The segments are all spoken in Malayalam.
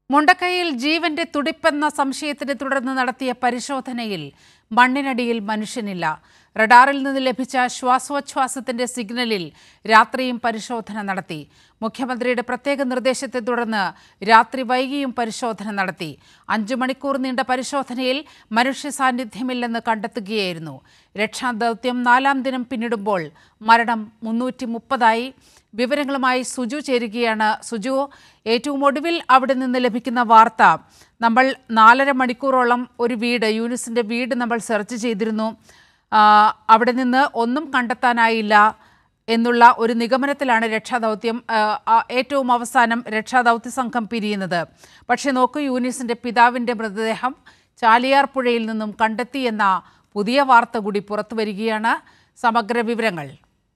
മുണ്ടക്കൈയിൽ ജീവന്റെ തുടിപ്പെന്ന സംശയത്തിനെ തുടർന്ന് നടത്തിയ പരിശോധനയിൽ മണ്ണിനടിയിൽ മനുഷ്യനില്ല റഡാറിൽ നിന്ന് ലഭിച്ച ശ്വാസോച്ഛ്വാസത്തിന്റെ സിഗ്നലിൽ രാത്രിയും പരിശോധന നടത്തി മുഖ്യമന്ത്രിയുടെ പ്രത്യേക നിർദ്ദേശത്തെ തുടർന്ന് രാത്രി വൈകിയും പരിശോധന നടത്തി അഞ്ചു മണിക്കൂർ നീണ്ട പരിശോധനയിൽ മനുഷ്യ സാന്നിധ്യമില്ലെന്ന് കണ്ടെത്തുകയായിരുന്നു രക്ഷാദൗത്യം നാലാം ദിനം പിന്നിടുമ്പോൾ മരണം മുന്നൂറ്റി മുപ്പതായി വിവരങ്ങളുമായി സുജു ചേരുകയാണ് സുജു ഏറ്റവും ഒടുവിൽ അവിടെ നിന്ന് ലഭിക്കുന്ന വാർത്ത നമ്മൾ നാലര മണിക്കൂറോളം ഒരു വീട് യൂനിസിന്റെ വീട് നമ്മൾ സെർച്ച് ചെയ്തിരുന്നു ആ, അവിടെ നിന്ന് ഒന്നും കണ്ടെത്താനായില്ല എന്നുള്ള ഒരു നിഗമനത്തിലാണ് രക്ഷാദൗത്യം ആ, ആ, ഏറ്റവും അവസാനം രക്ഷാദൗത്യ സംഘം പിരിയുന്നത് പക്ഷേ നോക്കൂ യൂനിസിന്റെ പിതാവിന്റെ മൃതദേഹം ചാലിയാർ പുഴയിൽ നിന്നും കണ്ടെത്തി എന്ന പുതിയ വാർത്ത കൂടി പുറത്തു വരികയാണ് സമഗ്ര വിവരങ്ങൾ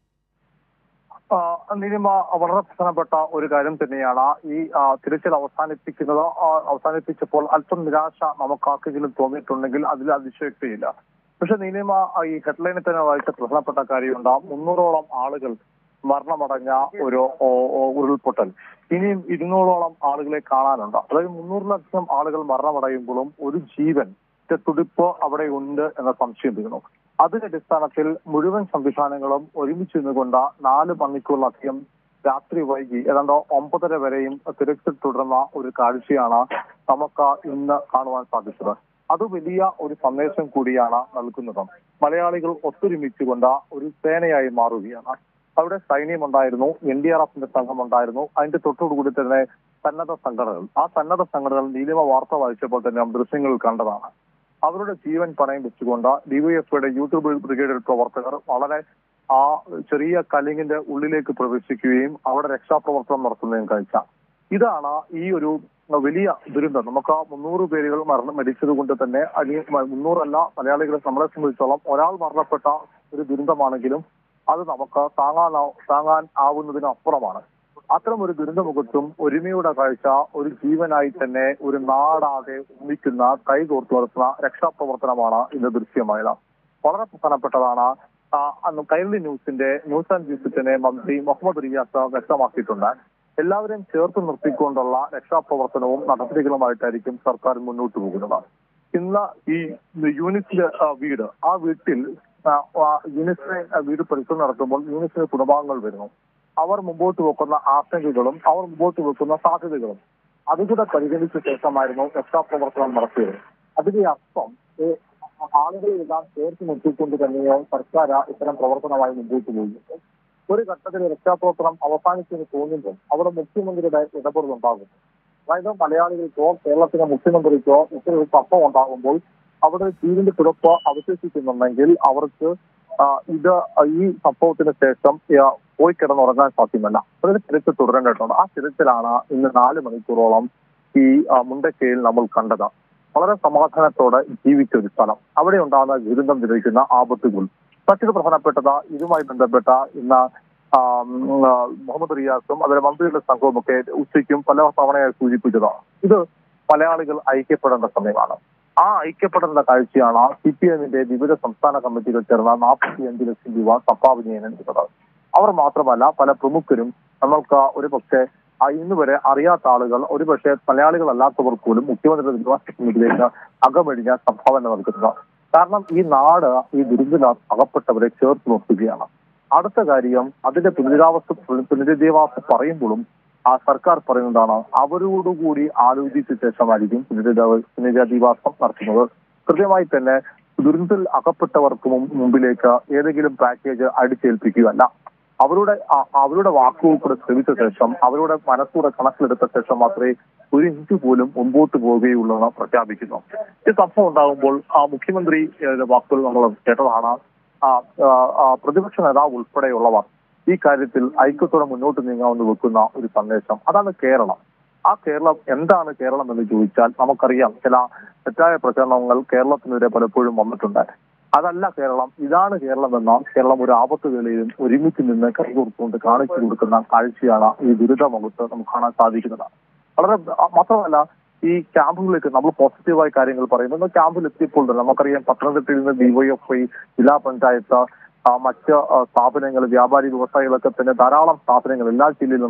ആ, നീലിമ വളരെ പ്രധാനപ്പെട്ട ഒരു കാര്യം തന്നെയാണ് ഈ ആ, തിരച്ചിൽ അവസാനിപ്പിക്കുന്നത് ആ, അവസാനിപ്പിച്ചപ്പോൾ അല്പം നിരാശ നമുക്ക് ആർക്കെങ്കിലും തോന്നിയിട്ടുണ്ടെങ്കിൽ അതിൽ അതിശയോക്തിയില്ല പക്ഷെ നീലിമ ആ, ഈ ഹെഡ്ലൈനിൽ തന്നെ വായിച്ച പ്രധാനപ്പെട്ട കാര്യമുണ്ട് മുന്നൂറോളം ആളുകൾ മരണമടഞ്ഞ ഒരു ഓ, ഓ, ഉരുൾപൊട്ടൽ ഇനിയും ഇരുന്നൂറോളം ആളുകളെ കാണാനുണ്ട് അതായത് മുന്നൂറിലധികം ആളുകൾ മരണമടയുമ്പോഴും ഒരു ജീവൻ തുടിപ്പ് അവിടെ ഉണ്ട് എന്ന സംശയം തീർന്നു അതിന്റെ അടിസ്ഥാനത്തിൽ മുഴുവൻ സംവിധാനങ്ങളും ഒരുമിച്ച് നിന്നുകൊണ്ട് നാല് മണിക്കൂറിലധികം രാത്രി വൈകി ഏതാണ്ട് ഒമ്പതര വരെയും തിരച്ചിൽ തുടർന്ന ഒരു കാഴ്ചയാണ് നമുക്ക് ഇന്ന് കാണുവാൻ സാധിച്ചത് അത് വലിയ ഒരു സന്ദേശം കൂടിയാണ് നൽകുന്നത് മലയാളികൾ ഒത്തൊരുമിച്ചുകൊണ്ട് ഒരു സേനയായി മാറുകയാണ് അവിടെ സൈന്യമുണ്ടായിരുന്നു എൻ ഡി ആർ എഫിന്റെ സംഘം ഉണ്ടായിരുന്നു അതിന്റെ തൊട്ടുകൂടി തന്നെ സന്നദ്ധ സംഘടനകൾ ആ സന്നദ്ധ സംഘടനകൾ നീലിമ വാർത്ത വായിച്ചപ്പോൾ തന്നെ നാം ദൃശ്യങ്ങളിൽ കണ്ടതാണ് അവരുടെ ജീവൻ പണയം വെച്ചുകൊണ്ട് ഡിവൈഎഫ്ഐയുടെ യൂട്യൂബ് ബ്രിഗേഡ് പ്രവർത്തകർ വളരെ ആ ചെറിയ കലിങ്ങിന്റെ ഉള്ളിലേക്ക് പ്രവേശിക്കുകയും അവിടെ രക്ഷാപ്രവർത്തനം നടത്തുന്നതും കാഴ്ച ഇതാണ് ഈ ഒരു വലിയ ദുരന്തം നമുക്ക് ആ മുന്നൂറ് പേരുകൾ മരണം മരിച്ചത് കൊണ്ട് തന്നെ അനി മുന്നൂറല്ല മലയാളികളെ നമ്മളെ സംബന്ധിച്ചോളം ഒരാൾ മരണപ്പെട്ട ഒരു ദുരന്തമാണെങ്കിലും അത് നമുക്ക് താങ്ങാൻ താങ്ങാൻ ആവുന്നതിന് അപ്പുറമാണ് അത്തരം ഒരു ദുരന്തമുഖത്തും ഒരുമയുടെ കാഴ്ച ഒരു ജീവനായി തന്നെ ഒരു നാടാകെ ഒന്നിക്കുന്ന കൈകോർത്ത് നടത്തുന്ന രക്ഷാപ്രവർത്തനമാണ് ഇന്ന് ദൃശ്യമായത് വളരെ പ്രധാനപ്പെട്ടതാണ് ആ, അന്ന് കൈരളി ന്യൂസിന്റെ ന്യൂസ് ആൻഡ് മ്യൂസിക്കിനെ മന്ത്രി മുഹമ്മദ് റിയാസ് വ്യക്തമാക്കിയിട്ടുണ്ട് എല്ലാവരെയും ചേർത്ത് നിർത്തിക്കൊണ്ടുള്ള രക്ഷാപ്രവർത്തനവും നടപടികളുമായിട്ടായിരിക്കും സർക്കാർ മുന്നോട്ട് പോകുന്നത് ഇന്ന് ഈ യൂണിറ്റിന്റെ ആ, വീട് ആ വീട്ടിൽ ആ, ആ, യൂണിറ്റിനെ ആ, വീട് പരിശോധന നടത്തുമ്പോൾ യൂണിറ്റിന് കുടുംബാംഗങ്ങൾ വരുന്നു അവർ മുമ്പോട്ട് വെക്കുന്ന ആശങ്കകളും അവർ മുമ്പോട്ട് വെക്കുന്ന സാധ്യതകളും അതുകൂടെ പരിഗണിച്ച ശേഷമായിരുന്നു രക്ഷാപ്രവർത്തനം നടത്തിയത് അതിന്റെ അർത്ഥം ഏ, ആളുകളെ എല്ലാം ചേർത്ത് നിർത്തിക്കൊണ്ട് തന്നെയോ സർക്കാർ ഇത്തരം പ്രവർത്തനമായി മുമ്പോട്ട് പോകുന്നുണ്ട് ഒരു ഘട്ടത്തിൽ രക്ഷാപ്രവർത്തനം അവസാനിച്ചെന്ന് തോന്നുമ്പോൾ അവിടെ മുഖ്യമന്ത്രിയുടെ ഇടപെടലുണ്ടാകുന്നു അതായത് മലയാളികൾക്കോ കേരളത്തിലെ മുഖ്യമന്ത്രിക്കോ ഇത്തരം ഒരു തപ്പം ഉണ്ടാകുമ്പോൾ അവിടെ ജീവന്റെ പിറപ്പ് അവശേഷിക്കുന്നുണ്ടെങ്കിൽ അവർക്ക് ആ, ഇത് ഈ സംഭവത്തിന് ശേഷം ആ, പോയി കിടന്നുറങ്ങാൻ സാധ്യമല്ല അതിന് തിരച്ചിൽ തുടരേണ്ടതുണ്ട് ആ തിരച്ചിലാണ് ഇന്ന് നാല് മണിക്കൂറോളം ഈ ആ, മുണ്ടക്കയിൽ നമ്മൾ കണ്ടത് വളരെ സമാധാനത്തോടെ ജീവിച്ച ഒരു സ്ഥലം അവിടെ ഉണ്ടാകുന്ന ദുരന്തം വിതയ്ക്കുന്ന ആപത്തുകൾ മറ്റൊരു പ്രധാനപ്പെട്ടത് ഇതുമായി ബന്ധപ്പെട്ട ഇന്ന് ആ, ഉം, ആ, മുഹമ്മദ് റിയാസും അതുപോലെ മന്ത്രിയുടെ സംഘവും ഒക്കെ ഉച്ചയ്ക്കും പല തവണയായി സൂചിപ്പിച്ചത് ഇത് മലയാളികൾ ഐക്യപ്പെടേണ്ട സമയമാണ് ആ ഐക്യപ്പെടേണ്ട കാഴ്ചയാണ് സി പി എമ്മിന്റെ വിവിധ സംസ്ഥാന കമ്മിറ്റികൾ ചേർന്ന നാൽപ്പത്തി അഞ്ച് ലക്ഷം രൂപ സംഭാവനയെ നൽകുന്നത് അവർ മാത്രമല്ല പല പ്രമുഖരും നമ്മൾക്ക് ഒരു പക്ഷേ ഇന്ന് വരെ അറിയാത്ത ആളുകൾ ഒരുപക്ഷെ മലയാളികളല്ലാത്തവർ പോലും മുഖ്യമന്ത്രിയുടെ നിവാസ സമിതിയിലേക്ക് അകമഴിഞ്ഞ സംഭാവന നൽകുന്നത് കാരണം ഈ നാട് ഈ ദുരിതത്തിൽ അകപ്പെട്ടവരെ ചേർത്ത് നിർത്തുകയാണ് അടുത്ത കാര്യം അതിന്റെ പുനരധിവാസ പുനരധിവാസം പറയുമ്പോഴും ആ സർക്കാർ പറയുന്നതാണ് അവരോടുകൂടി ആലോചിച്ച ശേഷമായിരിക്കും പുനരധിവാ- പുനരധിവാസം നടത്തുന്നത് കൃത്യമായി തന്നെ ദുരന്തത്തിൽ അകപ്പെട്ടവർക്ക് മും- മുമ്പിലേക്ക് ഏതെങ്കിലും പാക്കേജ് അടിച്ചേൽപ്പിക്കുകയല്ല അവരുടെ ആ- അവരുടെ വാക്കുകൾ കൂടെ ശ്രമിച്ച ശേഷം അവരുടെ മനസ്സൂടെ കണക്കിലെടുത്ത ശേഷം മാത്രമേ ഒരു ഇഞ്ച് പോലും മുമ്പോട്ട് പോവുകയുള്ളൂ എന്ന് പ്രഖ്യാപിക്കുന്നു ഈ സംഭവം ഉണ്ടാകുമ്പോൾ ആ മുഖ്യമന്ത്രി ഏഹ്, വാക്കുകൾ നമ്മൾ കേട്ടതാണ് ആ, ആ, ആ, പ്രതിപക്ഷ നേതാവ് ഉൾപ്പെടെയുള്ളവർ ഈ കാര്യത്തിൽ ഐക്യത്തോടെ മുന്നോട്ട് നീങ്ങാമെന്ന് വെക്കുന്ന ഒരു സന്ദേശം അതാണ് കേരളം ആ കേരളം എന്താണ് കേരളം എന്ന് ചോദിച്ചാൽ നമുക്കറിയാം ചില തെറ്റായ പ്രചരണങ്ങൾ കേരളത്തിനെതിരെ പലപ്പോഴും വന്നിട്ടുണ്ട് അതല്ല കേരളം ഇതാണ് കേരളം എന്ന കേരളം ഒരു ആപത്ത് വേളയിലും ഒരുമിച്ച് നിന്ന് കൈകോർത്തുകൊണ്ട് കാണിച്ചു കൊടുക്കുന്ന കാഴ്ചയാണ് ഈ ദുരിതമുഖത്ത് നമുക്ക് കാണാൻ സാധിക്കുന്നത് വളരെ മാത്രമല്ല ഈ ക്യാമ്പുകളിലേക്ക് നമ്മൾ പോസിറ്റീവായ കാര്യങ്ങൾ പറയുന്നത് ക്യാമ്പിൽ എത്തിയപ്പോൾ തന്നെ നമുക്കറിയാം പത്തനംതിട്ടയിൽ നിന്ന് ഡിവൈഎഫ്ഐ ജില്ലാ പഞ്ചായത്ത് ആ, മറ്റ് ആ, സ്ഥാപനങ്ങൾ വ്യാപാരി വ്യവസായികളൊക്കെ തന്നെ ധാരാളം സ്ഥാപനങ്ങൾ എല്ലാ ജില്ലയിൽ നിന്ന്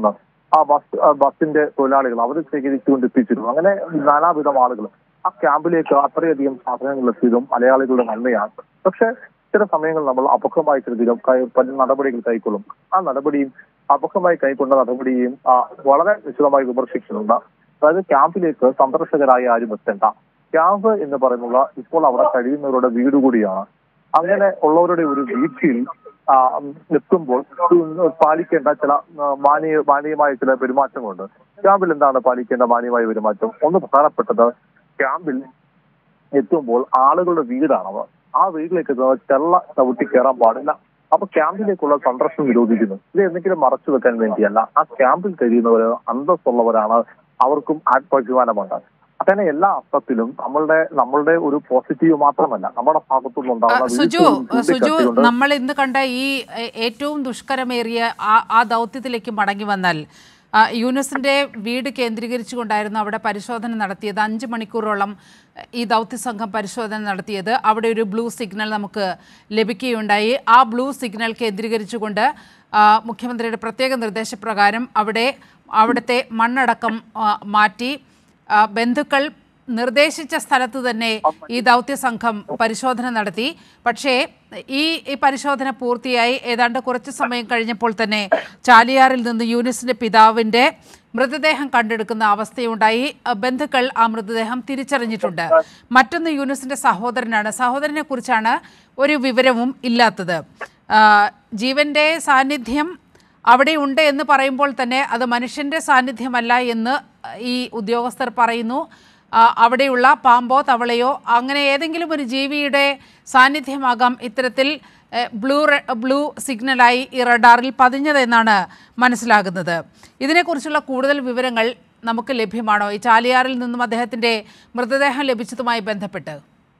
ആ ബസ് ആ ബസിന്റെ തൊഴിലാളികൾ അവർ ശേഖരിച്ചുകൊണ്ട് എത്തിച്ചിരുന്നു അങ്ങനെ നാനാവിധം ആളുകൾ ആ ക്യാമ്പിലേക്ക് അത്രയധികം സാധനങ്ങൾ എത്തിയതും മലയാളികളുടെ നന്മയാണ് പക്ഷെ ചില സമയങ്ങൾ നമ്മൾ അപക്വമായി കരുതിയും പല നടപടികൾ കൈക്കൊള്ളും ആ നടപടിയും അപക്വമായി കൈക്കൊണ്ട നടപടിയും ആ, വളരെ വിശദമായി വിമർശിക്കുന്നുണ്ട് അതായത് ക്യാമ്പിലേക്ക് സന്ദർശകരായി ആരും എത്തേണ്ട ക്യാമ്പ് എന്ന് പറയുന്നത് ഇപ്പോൾ അവിടെ കഴിയുന്നവരുടെ വീട് കൂടിയാണ് അങ്ങനെ ഉള്ളവരുടെ ഒരു വീട്ടിൽ ആ, എത്തുമ്പോൾ പാലിക്കേണ്ട ചില ആ, മാനീയ മാനീയമായ ചില പെരുമാറ്റങ്ങളുണ്ട് ക്യാമ്പിൽ എന്താണ് പാലിക്കേണ്ട മാന്യമായ പെരുമാറ്റം ഒന്ന് പ്രധാനപ്പെട്ടത് ക്യാമ്പിൽ എത്തുമ്പോൾ ആളുകളുടെ വീടാണത് ആ വീട്ടിലേക്ക് എത്തുന്നത് ചെള്ള ചവിട്ടി കയറാൻ പാടില്ല അപ്പൊ ക്യാമ്പിലേക്കുള്ള സന്ദർശനം നിരോധിക്കുന്നു ഇത് എന്തെങ്കിലും മറച്ചു വെക്കാൻ വേണ്ടിയല്ല ആ ക്യാമ്പിൽ കഴിയുന്നവർ അന്തസ്സുള്ളവരാണ് അവർക്കും ആത്മാഭിമാനമുണ്ട് അങ്ങനെ എല്ലാ അർത്ഥത്തിലും നമ്മളുടെ നമ്മളുടെ ഒരു പോസിറ്റീവ് മാത്രമല്ല നമ്മുടെ ഭാഗത്തു ആ, നിന്നുണ്ടാകുന്ന സുജു വീഴ്ചകളും സുജു ചൂണ്ടിക്കാട്ടിക്കൊണ്ട് നമ്മൾ ഇന്ന് കണ്ട ഈ എ- ഏറ്റവും ദുഷ്കരമേറിയ ആ ആ ദൗത്യത്തിലേക്ക് മടങ്ങി വന്നാൽ ആ, യൂനുസിന്റെ വീട് കേന്ദ്രീകരിച്ചുകൊണ്ടായിരുന്നു അവിടെ പരിശോധന നടത്തിയത് അഞ്ച് മണിക്കൂറോളം ഈ ദൗത്യ സംഘം പരിശോധന നടത്തിയത് അവിടെ ഒരു ബ്ലൂ സിഗ്നൽ നമുക്ക് ലഭിക്കുകയുണ്ടായി ആ ബ്ലൂ സിഗ്നൽ കേന്ദ്രീകരിച്ചുകൊണ്ട് ആ, മുഖ്യമന്ത്രിയുടെ പ്രത്യേക നിർദ്ദേശപ്രകാരം അവിടെ അവിടുത്തെ മണ്ണടക്കം ആ, മാറ്റി ആ, ബന്ധുക്കൾ നിർദ്ദേശിച്ച സ്ഥലത്ത് തന്നെ ഈ ദൗത്യ സംഘം പരിശോധന നടത്തി പക്ഷേ ഈ ഈ പരിശോധന പൂർത്തിയായി ഏതാണ്ട് കുറച്ച് സമയം കഴിഞ്ഞപ്പോൾ തന്നെ ചാലിയാറിൽ നിന്ന് യൂനിസിന്റെ പിതാവിന്റെ മൃതദേഹം കണ്ടെടുക്കുന്ന അവസ്ഥയുണ്ടായി അ, ബന്ധുക്കൾ ആ മൃതദേഹം തിരിച്ചറിഞ്ഞിട്ടുണ്ട് മറ്റൊന്ന് യൂനിസിന്റെ സഹോദരനാണ് സഹോദരനെ കുറിച്ചാണ് ഒരു വിവരവും ഇല്ലാത്തത് ആ, ജീവന്റെ സാന്നിധ്യം അവിടെ ഉണ്ട് എന്ന് പറയുമ്പോൾ തന്നെ അത് മനുഷ്യന്റെ സാന്നിധ്യമല്ല എന്ന് ഈ ഉദ്യോഗസ്ഥർ പറയുന്നു ആ, അവിടെയുള്ള പാമ്പോ തവളയോ അങ്ങനെ ഏതെങ്കിലും ഒരു ജീവിയുടെ സാന്നിധ്യമാകാം ഇത്തരത്തിൽ എ, ബ്ലൂ റെ- ബ്ലൂ സിഗ്നലായി ഈ റഡാറിൽ പതിഞ്ഞതെന്നാണ് മനസ്സിലാകുന്നത് ഇതിനെക്കുറിച്ചുള്ള കൂടുതൽ വിവരങ്ങൾ നമുക്ക് ലഭ്യമാണോ ഈ ചാലിയാറിൽ നിന്നും അദ്ദേഹത്തിന്റെ മൃതദേഹം ലഭിച്ചതുമായി ബന്ധപ്പെട്ട്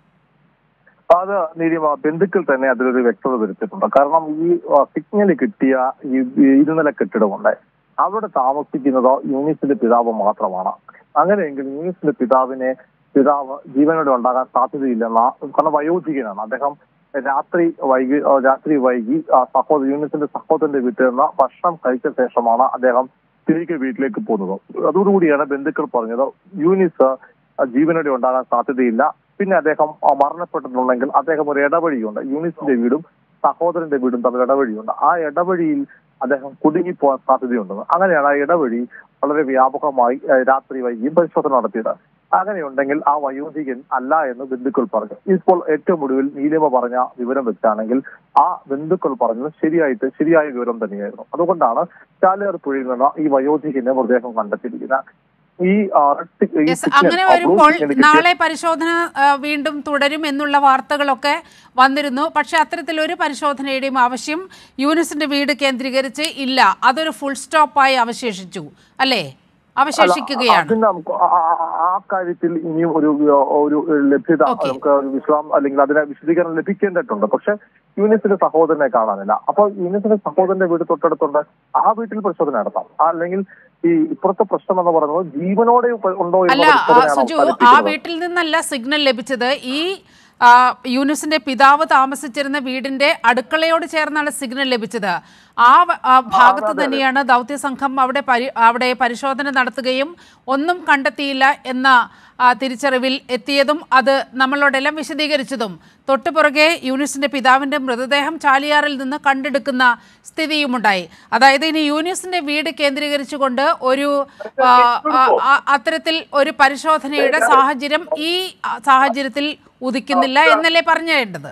അത് നീലിമ ബന്ധുക്കൾ തന്നെ അതിലൊരു വ്യക്തത വരുത്തിയിട്ടുണ്ട് കാരണം ഈ സിഗ്നൽ കിട്ടിയ ഈ ഇരുനില കെട്ടിടമുണ്ട് അവിടെ താമസിക്കുന്നത് യൂനിസിന്റെ പിതാവ് മാത്രമാണ് അങ്ങനെയെങ്കിൽ യൂനിസിന്റെ പിതാവിനെ പിതാവ് ജീവനോടെ ഉണ്ടാകാൻ സാധ്യതയില്ലെന്ന കാരണം വയോധികനാണ് അദ്ദേഹം രാത്രി വൈകി ആ, രാത്രി വൈകി ആ, സഹോദര യൂനിസിന്റെ സഹോദരന്റെ വീട്ടിൽ നിന്ന് ഭക്ഷണം കഴിച്ച ശേഷമാണ് അദ്ദേഹം തിരികെ വീട്ടിലേക്ക് പോകുന്നത് അതോടുകൂടിയാണ് ബന്ധുക്കൾ പറഞ്ഞത് യൂനിസ് ആ, ജീവനോടെ ഉണ്ടാകാൻ സാധ്യതയില്ല പിന്നെ അദ്ദേഹം ആ, മരണപ്പെട്ടിട്ടുണ്ടെങ്കിൽ അദ്ദേഹം ഒരു ഇടവഴിയുണ്ട് യൂണിസിന്റെ വീടും സഹോദരന്റെ വീടും തമ്മിൽ ഇടവഴിയുണ്ട് ആ ഇടവഴിയിൽ അദ്ദേഹം കുടുങ്ങിപ്പോകാൻ സാധ്യതയുണ്ടെന്ന് അങ്ങനെയാണ് ആ ഇടവഴി വളരെ വ്യാപകമായി ആ, രാത്രി വൈകിയും പരിശോധന നടത്തിയത് അങ്ങനെയുണ്ടെങ്കിൽ ആ വയോധികൻ അല്ല എന്ന് ബന്ധുക്കൾ പറഞ്ഞു ഇപ്പോൾ ഏറ്റവും ഒടുവിൽ നീലിമ പറഞ്ഞ വിവരം വെച്ചാണെങ്കിൽ ആ ബന്ധുക്കൾ പറഞ്ഞത് ശരിയായിട്ട് ശരിയായ വിവരം തന്നെയായിരുന്നു അതുകൊണ്ടാണ് ചാലിയാർ പുഴയിൽ നിന്ന് ഈ വയോധികന്റെ മൃതദേഹം കണ്ടെത്തിയിരിക്കുന്നത് ഈ ആ, റെഡ്- ഈ യെസ് സിഗ്നൽ, അങ്ങനെ ആ ബ്ലൂ വരുമ്പോൾ സിഗ്നൽ കിട്ടിയ- നാളെ പരിശോധന ആ, വീണ്ടും തുടരും എന്നുള്ള വാർത്തകളൊക്കെ വന്നിരുന്നു പക്ഷെ അത്തരത്തിലൊരു പരിശോധനയുടെയും ആവശ്യം യൂനിസിന്റെ വീട് കേന്ദ്രീകരിച്ച് ഇല്ല അതൊരു ഫുൾ സ്റ്റോപ്പായി അവശേഷിച്ചു അല്ലേ അവശേഷിക്കുകയാണ് അതിന് നമുക്ക് ആ- ആ- ആ- ആ കാര്യത്തിൽ ഇനിയും ഒരു ഒരു ലഭ്യത Okay. നമുക്ക് ഒരു വിശ്വാം അല്ലെങ്കിൽ അതിനെ വിശദീകരണം ലഭിക്കേണ്ടതുണ്ട് പക്ഷെ യൂനിസിന്റെ സഹോദരനെ കാണാനില്ല അപ്പോൾ യൂനിസിന്റെ സഹോദരന്റെ വീട് തൊട്ടടുത്തുണ്ട് ആ വീട്ടിൽ പരിശോധന നടത്താം ആ അല്ലെങ്കിൽ ഈ ഇപ്പുറത്തെ പ്രശ്നം എന്ന് പറയുന്നത് ജീവനോടെ ഉപ്പ- ഉണ്ടോ അല്ല എന്ന ആ, പരിശോധനയാണോ സുജു ആ ഫലിപ്പിക്കുന്നത്? വീട്ടിൽ നിന്നല്ല സിഗ്നൽ ലഭിച്ചത് ഈ ആ, യൂനുസിന്റെ പിതാവ് താമസിച്ചിരുന്ന വീടിന്റെ അടുക്കളയോട് ചേർന്നാണ് സിഗ്നൽ ലഭിച്ചത് ആ വ- ആ ഭാഗത്ത് തന്നെയാണ് ദൗത്യ സംഘം അവിടെ പരി- അവിടെ പരിശോധന നടത്തുകയും ഒന്നും കണ്ടെത്തിയില്ല എന്ന ആ, തിരിച്ചറിവിൽ എത്തിയതും അത് നമ്മളോടെല്ലാം വിശദീകരിച്ചതും തൊട്ടുപുറകെ യൂനിസിന്റെ പിതാവിന്റെ മൃതദേഹം ചാലിയാറിൽ നിന്ന് കണ്ടെടുക്കുന്ന സ്ഥിതിയുമുണ്ടായി അതായത് ഇനി യൂനിസിന്റെ വീട് കേന്ദ്രീകരിച്ചുകൊണ്ട് ഒരു ആ, ആ, ആ, അത്തരത്തിൽ ഒരു പരിശോധനയുടെ സാഹചര്യം ഈ ആ, സാഹചര്യത്തിൽ ഉദിക്കുന്നില്ല എന്നല്ലേ പറഞ്ഞേണ്ടത്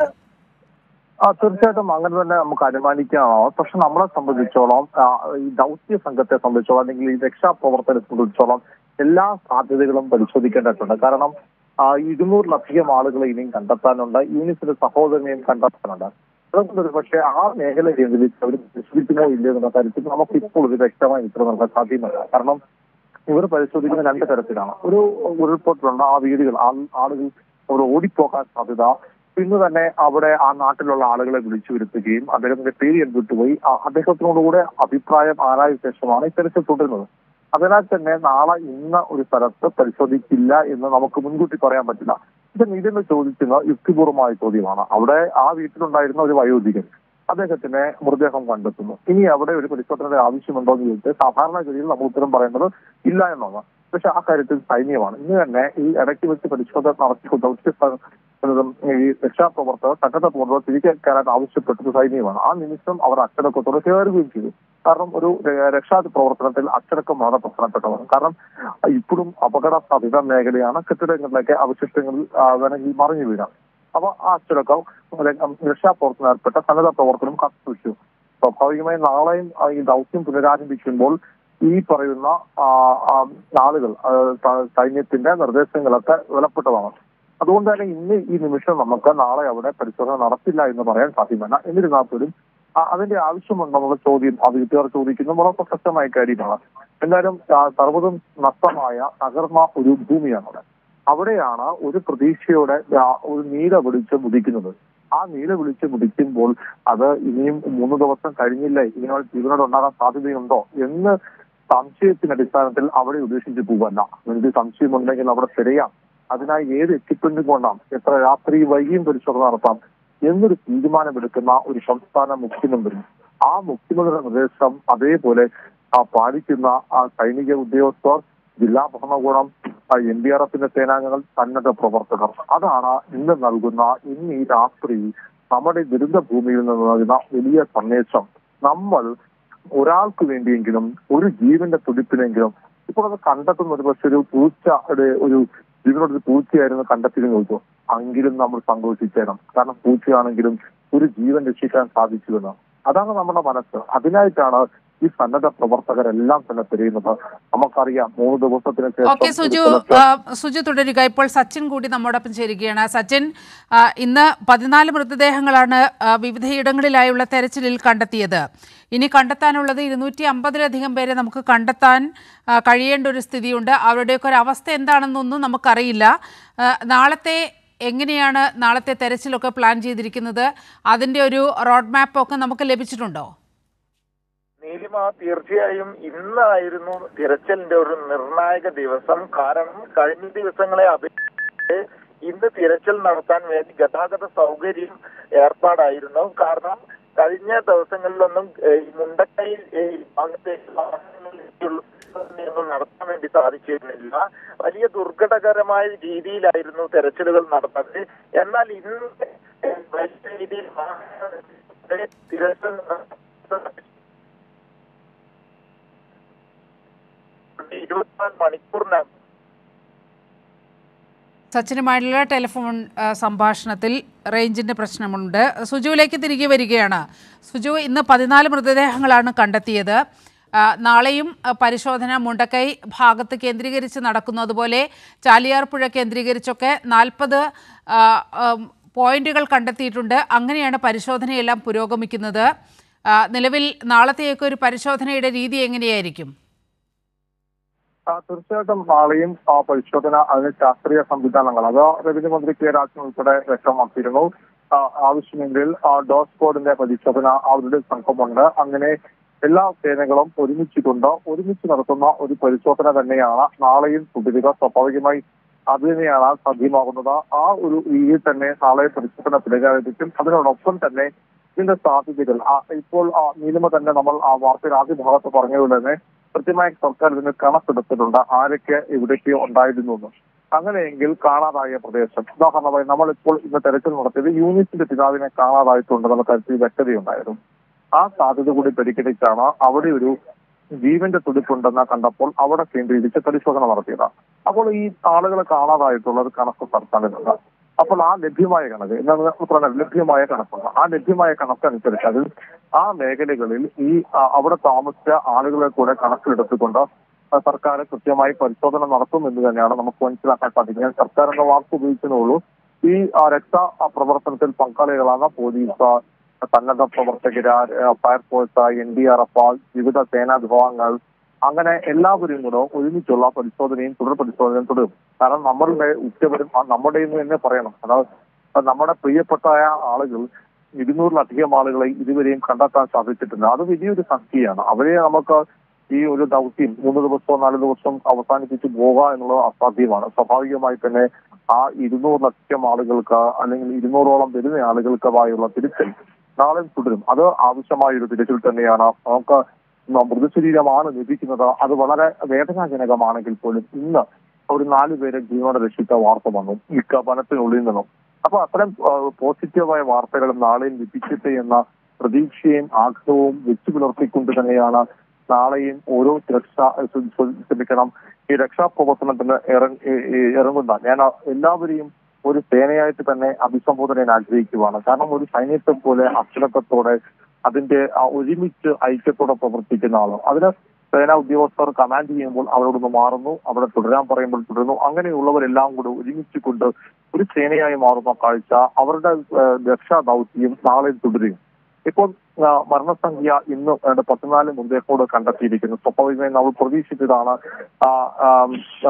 ആ തീർച്ചയായിട്ടും അങ്ങനെ തന്നെ നമുക്ക് അനുമാനിക്കാനാവും പക്ഷെ നമ്മളെ സംബന്ധിച്ചോളം ആ, ഈ ദൗത്യ സംഘത്തെ സംബന്ധിച്ചോളം അല്ലെങ്കിൽ ഈ രക്ഷാപ്രവർത്തനത്തെ സംബന്ധിച്ചോളം എല്ലാ സാധ്യതകളും പരിശോധിക്കേണ്ടതുണ്ട് കാരണം ആ, ഇരുന്നൂറിലധികം ആളുകളെ ഇനിയും കണ്ടെത്താനുണ്ട് യൂണിസിന്റെ സഹോദരനെയും കണ്ടെത്താനുണ്ട് അതുകൊണ്ട് ഒരു പക്ഷേ ആ മേഖല കേന്ദ്രീകരിച്ച് അവർ പരിശോധിക്കുമോ ഇല്ലയോ എന്ന കാര്യത്തിൽ നമുക്ക് ഇപ്പോൾ ഒരു വ്യക്തമായ ഉത്തരം നൽകാൻ സാധ്യമല്ല കാരണം ഇവർ പരിശോധിക്കുന്ന രണ്ട് തരത്തിലാണ് ഒരു ഉരുൾപൊട്ടലുണ്ട് ആ വീടുകൾ ആ- ആളുകൾ അവിടെ ഓടിപ്പോകാൻ സാധ്യത പിന്നെ തന്നെ അവിടെ ആ നാട്ടിലുള്ള ആളുകളെ വിളിച്ചു വരുത്തുകയും അദ്ദേഹത്തിന്റെ പേര് ഞാൻ വിട്ടുപോയി ആ- അദ്ദേഹത്തിനോടുകൂടെ അഭിപ്രായം ആരായ ശേഷമാണ് ഈ തെരച്ചിൽ തുടരുന്നത് അതിനാൽ തന്നെ നാളെ ഇന്ന ഒരു സ്ഥലത്ത് പരിശോധിക്കില്ല എന്ന് നമുക്ക് മുൻകൂട്ടി പറയാൻ പറ്റില്ല ഇത് നീതിന്ന് ചോദിക്കുന്ന യുക്തിപൂർവമായ ചോദ്യമാണ് അവിടെ ആ വീട്ടിലുണ്ടായിരുന്ന ഒരു വയോധികൻ അദ്ദേഹത്തിന്റെ മൃതദേഹം കണ്ടെത്തുന്നു ഇനി അവിടെ ഒരു പരിശോധനയുടെ ആവശ്യമുണ്ടോ എന്ന് ചോദിച്ചാൽ സാധാരണഗതിയിൽ നമ്മൾ ഉത്തരം പറയുന്നത് ഇല്ല എന്നാണ് പക്ഷെ ആ കാര്യത്തിൽ സൈന്യമാണ് ഇന്ന് തന്നെ ഈ ഇടയ്ക്ക് വെച്ച് പരിശോധന നടത്തി ദൗത്യ എന്നതും ഈ രക്ഷാപ്രവർത്തകർ സന്നദ്ധ പ്രവർത്തകർ തിരികെ കയറാൻ ആവശ്യപ്പെട്ടത് സൈന്യമാണ് ആ നിമിഷം അവർ അച്ചടക്കത്തോടെ കയറുകയും ചെയ്തു കാരണം ഒരു ര- രക്ഷാ പ്രവർത്തനത്തിൽ അച്ചടക്കം വളരെ പ്രധാനപ്പെട്ടതാണ് കാരണം ഇപ്പോഴും അപകട സാധ്യത മേഖലയാണ് കെട്ടിടങ്ങളിലേക്ക് അവശിഷ്ടങ്ങൾ ആ, വേണമെങ്കിൽ മറിഞ്ഞു വീഴാം അപ്പൊ ആ അച്ചടക്കം രക്ഷാപ്രവർത്തനം ഏർപ്പെട്ട സന്നദ്ധ പ്രവർത്തനം കത്തുവച്ചു സ്വാഭാവികമായി നാളെയും ആ, ഈ ദൗത്യം പുനരാരംഭിക്കുമ്പോൾ ഈ പറയുന്ന ആ, ആ, ആളുകൾ ആ, സ- സൈന്യത്തിന്റെ നിർദ്ദേശങ്ങളൊക്കെ വിലപ്പെട്ടതാണ് അതുകൊണ്ട് തന്നെ ഇന്ന് ഈ നിമിഷം നമുക്ക് നാളെ അവിടെ പരിശോധന നടത്തില്ല എന്ന് പറയാൻ സാധ്യമല്ല എന്നിരുന്നാൽ പോലും ആ- അതിന്റെ ആവശ്യമുണ്ടെന്നുള്ള ചോദ്യം ആ വീട്ടുകാർ ചോദിക്കുന്നത് വളരെ പ്രസക്തമായ കാര്യമാണ് എന്തായാലും ആ, സർവ്വതും നഷ്ടമായ തകർന്ന ഒരു ഭൂമിയാണ് അവിടെ അവിടെയാണ് ഒരു പ്രതീക്ഷയോടെ ആ, ഒരു നീല വെളിച്ചം ഉദിക്കുന്നത് ആ നീല വെളിച്ചം ഉദിക്കുമ്പോൾ അത് ഇനിയും മൂന്ന് ദിവസം കഴിഞ്ഞില്ലേ ഇനി അവൾ ജീവനോട് ഉണ്ടാകാൻ സാധ്യതയുണ്ടോ എന്ന് സംശയത്തിന്റെ അടിസ്ഥാനത്തിൽ അവിടെ ഉപേക്ഷിച്ച് പോവല്ല നിങ്ങൾക്ക് സംശയമുണ്ടെങ്കിൽ അവിടെ തിരയാം അതിനായി ഏത് എക്യുപ്മെന്റ് കൊണ്ടാം എത്ര രാത്രി വൈകിയും പരിശോധന നടത്താം എന്നൊരു തീരുമാനമെടുക്കുന്ന ഒരു സംസ്ഥാന മുഖ്യമന്ത്രി ആ മുഖ്യമന്ത്രിയുടെ നിർദ്ദേശം അതേപോലെ ആ പാലിക്കുന്ന ആ സൈനിക ഉദ്യോഗസ്ഥർ ജില്ലാ ഭരണകൂടം എൻ ഡി ആർ എഫിന്റെ സേനാംഗങ്ങൾ സന്നദ്ധ പ്രവർത്തകർ അതാണ് ഇന്ന് നൽകുന്ന ഇന്ന് ഈ രാത്രി നമ്മുടെ ദുരന്ത ഭൂമിയിൽ നിന്ന് നൽകുന്ന വലിയ സന്ദേശം നമ്മൾ ഒരാൾക്ക് വേണ്ടിയെങ്കിലും ഒരു ജീവന്റെ തുടിപ്പിനെങ്കിലും ഇപ്പോൾ അത് കണ്ടെത്തുന്ന ഒരു പക്ഷെ ഒരു പൂച്ചയുടെ ഒരു ജീവനോട് ഒരു പൂച്ചയായിരുന്നു കണ്ടെത്തിയെന്ന് ചോദിച്ചു അങ്കിലും നമ്മൾ സന്തോഷിച്ചേരണം കാരണം പൂച്ചയാണെങ്കിലും ഒരു ജീവൻ രക്ഷിക്കാൻ സാധിച്ചുവെന്ന് അതാണ് നമ്മുടെ മനസ്സ് അതിനായിട്ടാണ് ഈ സന്നദ്ധ പ്രവർത്തകരെല്ലാം തന്നെ തിരയുന്നത് നമുക്കറിയാം മൂന്ന് ദിവസത്തിന് ഓക്കെ ശേഷം സുജു ഒരു സ്ഥലത്ത് ആ, സുജു തുടരുക ഇപ്പോൾ സച്ചിൻ കൂടി നമ്മോടൊപ്പം ചേരുകയാണ് സച്ചിൻ ആ, ഇന്ന് പതിനാല് മൃതദേഹങ്ങളാണ് ആ, വിവിധയിടങ്ങളിലായുള്ള തെരച്ചിലിൽ കണ്ടെത്തിയത് ഇനി കണ്ടെത്താനുള്ളത് ഇരുന്നൂറ്റി അമ്പതിലധികം പേരെ നമുക്ക് കണ്ടെത്താൻ ആ, കഴിയേണ്ട ഒരു സ്ഥിതിയുണ്ട് അവരുടെയൊക്കെ ഒരു അവസ്ഥ എന്താണെന്നൊന്നും നമുക്കറിയില്ല ആ, നാളത്തെ എങ്ങനെയാണ് നാളത്തെ തെരച്ചിലൊക്കെ പ്ലാൻ ചെയ്തിരിക്കുന്നത് അതിൻ്റെ ഒരു റോഡ് മാപ്പൊക്കെ നമുക്ക് ലഭിച്ചിട്ടുണ്ടോ നീലിമ തീർച്ചയായും ഇന്നായിരുന്നു തിരച്ചിലിന്റെ ഒരു നിർണായക ദിവസം കാരണം കഴിഞ്ഞ ദിവസങ്ങളെ അപേക്ഷിച്ച് ഇന്ന് തിരച്ചിൽ നടത്താൻ വേണ്ടി ഗതാഗത സൗകര്യം ഏർപ്പാടായിരുന്നു കാരണം കഴിഞ്ഞ ദിവസങ്ങളിലൊന്നും ഏഹ്, ഈ മുണ്ടക്കൈ ഏഹ്, ഭാഗത്തേക്ക് വാഹനങ്ങളിലേക്കുള്ള ഒന്നും നടത്താൻ വേണ്ടി സാധിച്ചിരുന്നില്ല വലിയ ദുർഘടകരമായ രീതിയിലായിരുന്നു തെരച്ചിലുകൾ നടന്നത് എന്നാൽ ഇന്ന് ഏഹ്, വലിയ രീതിയിൽ വാഹനങ്ങളുടെ തിരച്ചിൽ നടത്തുന്നത് ഇരുപത്തിനാല് മണിക്കൂറിനകം സച്ചിനുമായിട്ടുള്ള ടെലിഫോൺ ആ, സംഭാഷണത്തിൽ റേഞ്ചിൻ്റെ പ്രശ്നമുണ്ട് സുജുവിലേക്ക് തിരികെ വരികയാണ് സുജു ഇന്ന് പതിനാല് മൃതദേഹങ്ങളാണ് കണ്ടെത്തിയത് ആ, നാളെയും ആ, പരിശോധന മുണ്ടക്കൈ ഭാഗത്ത് കേന്ദ്രീകരിച്ച് നടക്കുന്നു അതുപോലെ ചാലിയാർ പുഴ കേന്ദ്രീകരിച്ചൊക്കെ നാൽപ്പത് പോയിന്റുകൾ കണ്ടെത്തിയിട്ടുണ്ട് അങ്ങനെയാണ് പരിശോധനയെല്ലാം പുരോഗമിക്കുന്നത് ആ, നിലവിൽ നാളത്തെയൊക്കെ ഒരു പരിശോധനയുടെ രീതി എങ്ങനെയായിരിക്കും ആ, തീർച്ചയായിട്ടും നാളെയും ആ പരിശോധന അതിന് ശാസ്ത്രീയ സംവിധാനങ്ങൾ അത് റവന്യൂ മന്ത്രി കെ രാജൻ ഉൾപ്പെടെ വ്യക്തമാക്കിയിരുന്നു ആ, ആവശ്യമെങ്കിൽ ആ, ഡോസ് കോഡിന്റെ പരിശോധന അവരുടെ സംഘമുണ്ട് അങ്ങനെ എല്ലാ സേനകളും ഒരുമിച്ചുകൊണ്ട് ഒരുമിച്ച് നടത്തുന്ന ഒരു പരിശോധന തന്നെയാണ് നാളെയും തുടരുക സ്വാഭാവികമായി അത് തന്നെയാണ് സാധ്യമാകുന്നത് ആ ഒരു രീതിയിൽ തന്നെ നാളെ പരിശോധന പുനരാരംഭിക്കും അതിനോടൊപ്പം തന്നെ ഇതിന്റെ സാധ്യതകൾ ആ, ഇപ്പോൾ ആ, നീലിമ തന്നെ നമ്മൾ ആ വാർത്തയുടെ ആദ്യ ഭാഗത്ത് പറഞ്ഞതുപോലെ തന്നെ കൃത്യമായി സർക്കാർ ഇതിന് കണക്കെടുത്തിട്ടുണ്ട് ആരൊക്കെ എവിടേക്ക് ഉണ്ടായിരുന്നു എന്ന് അങ്ങനെയെങ്കിൽ കാണാതായ പ്രദേശം ഉദാഹരണമായി നമ്മളിപ്പോൾ ഇന്ന് തെരച്ചിൽ നടത്തിയത് യൂണിറ്റിന്റെ പിതാവിനെ കാണാതായിട്ടുണ്ടെന്നുള്ള കാര്യത്തിൽ വ്യക്തതയുണ്ടായിരുന്നു ആ സാധ്യത കൂടി പരിഗണിച്ചാണ് അവിടെ ഒരു ജീവന്റെ തുടിപ്പുണ്ടെന്ന് കണ്ടപ്പോൾ അവിടെ കേന്ദ്രീകരിച്ച് പരിശോധന നടത്തിയത് അപ്പോൾ ഈ ആളുകളെ കാണാതായിട്ടുള്ളത് കണക്ക് സർക്കാരിനുണ്ട് അപ്പോൾ ആ ലഭ്യമായ കണക്ക് എന്താണ് പറഞ്ഞാൽ ലഭ്യമായ കണക്കുണ്ട് ആ ലഭ്യമായ കണക്കനുസരിച്ച് അതിൽ ആ മേഖലകളിൽ ഈ ആ, അവിടെ താമസിച്ച ആളുകളെ കൂടെ കണക്കിലെടുത്തുകൊണ്ട് ആ, സർക്കാർ കൃത്യമായി പരിശോധന നടത്തും എന്ന് തന്നെയാണ് നമുക്ക് മനസ്സിലാക്കാൻ സാധിക്കുന്നത് സർക്കാർ എന്ന വാക്ക് ഉപയോഗിക്കുന്നതുള്ളൂ ഈ ആ, രക്ഷാ ആ, പ്രവർത്തനത്തിൽ പങ്കാളികളാണ് പോലീസ് ആ, സന്നദ്ധ പ്രവർത്തകര് ആ, fire force N D R F വിവിധ സേനാ വിഭാഗങ്ങൾ അങ്ങനെ എല്ലാവരും കൂടെ ഒരുമിച്ചുള്ള പരിശോധനയും തുടർ പരിശോധനയും തുടരും കാരണം നമ്മളുടെ ഉറ്റവരും ആ, നമ്മുടെ എന്ന് തന്നെ പറയണം അതായത് നമ്മുടെ പ്രിയപ്പെട്ട ആളുകൾ ഇരുന്നൂറിലധികം ആളുകളെ ഇതുവരെയും കണ്ടെത്താൻ സാധിച്ചിട്ടില്ല അത് വലിയൊരു സംഖ്യയാണ് അവരെ നമുക്ക് ഈ ഒരു ദൗത്യം മൂന്ന് ദിവസമോ നാല് ദിവസം അവസാനിപ്പിച്ച് പോവുക എന്നുള്ളത് അസാധ്യമാണ് സ്വാഭാവികമായി തന്നെ ആ ഇരുന്നൂറിലധികം ആളുകൾക്ക് അല്ലെങ്കിൽ ഇരുന്നൂറോളം വരുന്ന ആളുകൾക്കുമായുള്ള തിരിച്ചൽ നാളെ തുടരും അത് ആവശ്യമായ ഒരു തിരച്ചിൽ തന്നെയാണ് നമുക്ക് മൃതശരീരമാണ് ലഭിക്കുന്നത് അത് വളരെ വേദനാജനകമാണെങ്കിൽ പോലും ഇന്ന് ഒരു നാല് പേരെ ജീവനോടെ രക്ഷിച്ച വാർത്ത വന്നു ഈ വനത്തിനുള്ളിൽ നിന്നും അപ്പൊ അത്തരം ആ, പോസിറ്റീവായ വാർത്തകളും നാളെയും ലഭിക്കട്ടെ എന്ന പ്രതീക്ഷയും ആഗ്രഹവും വെച്ചു പുലർത്തിക്കൊണ്ട് തന്നെയാണ് നാളെയും ഓരോ രക്ഷാ ശ്ര- ശ്ര- ശ്രമിക്കണം ഈ രക്ഷാപ്രവർത്തനത്തിന് ഇറങ്ങ ഈ- ഈ ഇറങ്ങുന്ന ഞാൻ ആ എല്ലാവരെയും ഒരു സേനയായിട്ട് തന്നെ അഭിസംബോധന ചെയ്യാൻ ആഗ്രഹിക്കുവാണ് കാരണം ഒരു സൈന്യത്തെ പോലെ അച്ചടക്കത്തോടെ അതിന്റെ ആ ഒരുമിച്ച് ഐക്യത്തോടെ പ്രവർത്തിക്കുന്ന ആള് അതിന് സേനാ ഉദ്യോഗസ്ഥർ കമാൻഡ് ചെയ്യുമ്പോൾ അവരോടൊന്ന് മാറുന്നു അവിടെ തുടരാൻ പറയുമ്പോൾ തുടരുന്നു അങ്ങനെയുള്ളവരെല്ലാം കൂടെ ഒരുമിച്ച് കൊണ്ട് ഒരു സേനയായി മാറുന്ന കാഴ്ച അവരുടെ ഏഹ്, രക്ഷാ ദൗത്യം നാളെ തുടരും ഇപ്പോൾ ആ, മരണസംഖ്യ ഇന്ന് ഏതാണ്ട് പതിനാല് മൃതദേഹത്തോട് കണ്ടെത്തിയിരിക്കുന്നു സ്വാഭാവികമായി നമ്മൾ പ്രതീക്ഷിച്ചതാണ് ആ, ആം, ആ,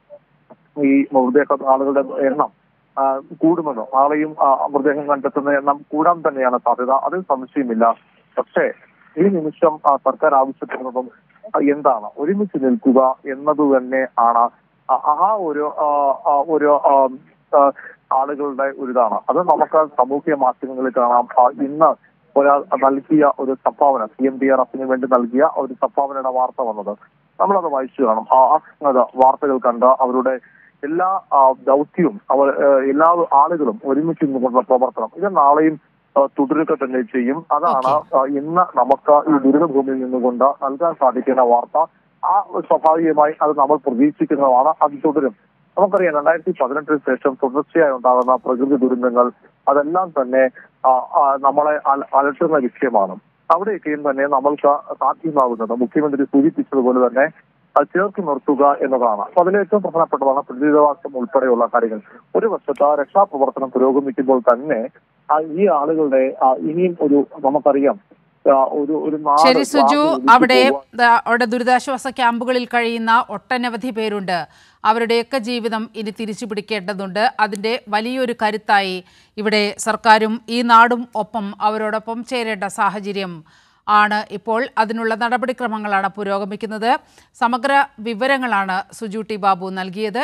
ഈ മൃതദേഹ ആളുകളുടെ എണ്ണം ആ, കൂടുമെന്ന് നാളെയും ആ, മൃതദേഹം കണ്ടെത്തുന്ന എണ്ണം കൂടാൻ തന്നെയാണ് സാധ്യത അതിൽ സംശയമില്ല പക്ഷേ ഈ നിമിഷം ആ, സർക്കാർ ആവശ്യപ്പെടുന്നതും ആ, എന്താണ് ഒരുമിച്ച് നിൽക്കുക എന്നത് തന്നെ ആണ് ആ- ആ ഒരു ആ, ആ, ഒരു ആ, ആ, ആളുകളുടെ ഒരു ഇതാണ് അത് നമുക്ക് സാമൂഹ്യ മാധ്യമങ്ങളിൽ കാണാം ആ, ഇന്ന് ഒരാൾ നൽകിയ ഒരു സംഭാവന സി എം ഡി ആർ എഫിന് വേണ്ടി നൽകിയ ഒരു സംഭാവനയുടെ വാർത്ത വന്നത് നമ്മളത് വായിച്ചു കാണും ആ അത് വാർത്തകൾ കണ്ട് അവരുടെ എല്ലാ ആ, ദൗത്യവും അവർ ആ, എല്ലാ ആളുകളും ഒരുമിച്ച് നിന്നുകൊണ്ടുള്ള പ്രവർത്തനം ഇത് നാളെയും ആ, തുടരുക തന്നെ ചെയ്യും അതാണ് ആ, ഇന്ന് നമുക്ക് ഈ ദുരിതഭൂമിയിൽ നിന്നുകൊണ്ട് നൽകാൻ സാധിക്കുന്ന വാർത്ത ആ സ്വാഭാവികമായി അത് നമ്മൾ പ്രതീക്ഷിക്കുന്നതാണ് അത് തുടരും നമുക്കറിയാം രണ്ടായിരത്തി പതിനെട്ടിന് ശേഷം തുടർച്ചയായി ഉണ്ടാകുന്ന പ്രകൃതി ദുരന്തങ്ങൾ അതെല്ലാം തന്നെ ആ, ആ, നമ്മളെ അല- അലട്ടുന്ന വിഷയമാണ് അവിടെയൊക്കെയും തന്നെ നമ്മൾക്ക് സാധ്യമാകുന്നത് മുഖ്യമന്ത്രി സൂചിപ്പിച്ചതുപോലെ തന്നെ അത് ചേർത്ത് നിർത്തുക എന്നതാണ് അപ്പൊ അതിൽ ഏറ്റവും പ്രധാനപ്പെട്ടതാണ് പ്രതിരോധവാസം ഉൾപ്പെടെയുള്ള കാര്യങ്ങൾ ഒരു വശത്ത് രക്ഷാപ്രവർത്തനം പുരോഗമിക്കുമ്പോൾ തന്നെ ആ, ഈ ആളുകളുടെ ആ, ഇനിയും ഒരു നമുക്കറിയാം ആ, ഒരു ഒരു നാട് ശരി സുജു ആകെ ഒലിച്ചു അവിടെ പോവാൻ- ദാ, അവിടെ ദുരിതാശ്വാസ ക്യാമ്പുകളിൽ കഴിയുന്ന ഒട്ടനവധി പേരുണ്ട് അവരുടെയൊക്കെ ജീവിതം ഇനി തിരിച്ചു പിടിക്കേണ്ടതുണ്ട് അതിൻ്റെ വലിയൊരു കരുത്തായി ഇവിടെ സർക്കാരും ഈ നാടും ഒപ്പം അവരോടൊപ്പം ചേരേണ്ട സാഹചര്യം ആണ് ഇപ്പോൾ അതിനുള്ള നടപടിക്രമങ്ങളാണ് പുരോഗമിക്കുന്നത് സമഗ്ര വിവരങ്ങളാണ് സുജു ടി ബാബു നൽകിയത്